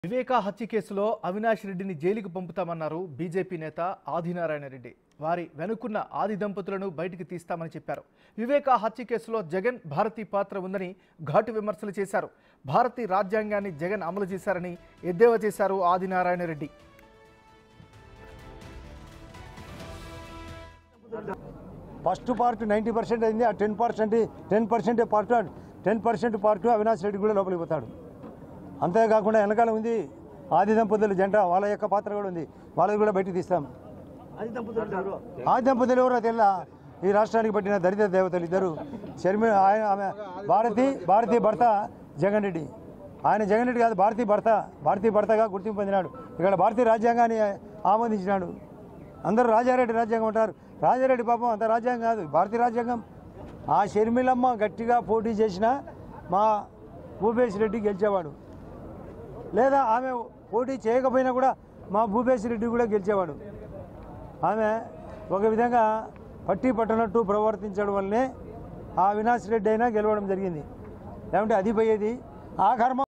వివేకా హత్య కేసులో అవినాష్ రెడ్డిని జైలుకు పంపుతామన్నారు బీజేపీ నేత ఆదినారాయణ రెడ్డి వారి వెనుకున్న ఆది దంపతులను బయటికి తీస్తామని చెప్పారు వివేకా హత్య కేసులో జగన్ భారతి పాత్ర ఉందని ఘాటు విమర్శలు చేశారు భారతీ రాజ్యాంగాన్ని జగన్ అమలు చేశారని ఎద్దేవా చేశారు Adinarayana Reddy first part ninety percent అయింది ఆ ten percent ten percent part ten percent part Avinash Reddy కూడా లోపలికి పోతాడు అంతేకాకుండా వెనకాల ఉంది ఆది దంపతుల జంట వాళ్ళ యొక్క పాత్ర కూడా ఉంది వాళ్ళది కూడా బయటికి తీస్తాం ఆది దంపతులు ఎవరో తెల్ల ఈ రాష్ట్రానికి పట్టిన దరిద్ర దేవతలు ఇద్దరు షర్మి ఆయన ఆమె భారతి భారతీ భర్త జగన్ రెడ్డి ఆయన జగన్ రెడ్డి కాదు భారతీ భర్త భారతీ భర్తగా గుర్తింపు పొందినాడు ఇక్కడ భారతీయ రాజ్యాంగాన్ని ఆమోదించినాడు అందరూ రాజారెడ్డి రాజ్యాంగం అంటారు రాజారెడ్డి పాపం అంత రాజ్యాంగం కాదు భారతీయ రాజ్యాంగం ఆ షర్మిలమ్మ గట్టిగా పోటీ చేసిన మా భూపేష్ రెడ్డి గెలిచేవాడు లేదా ఆమె పోటీ చేయకపోయినా కూడా మా భూపేష్ రెడ్డి కూడా గెలిచేవాడు ఆమె ఒక విధంగా పట్టి పట్టనట్టు ప్రవర్తించడం వల్లనే ఆ అవినాష్ రెడ్డి అయినా గెలవడం జరిగింది లేకుంటే అది పోయేది ఆ కర్మ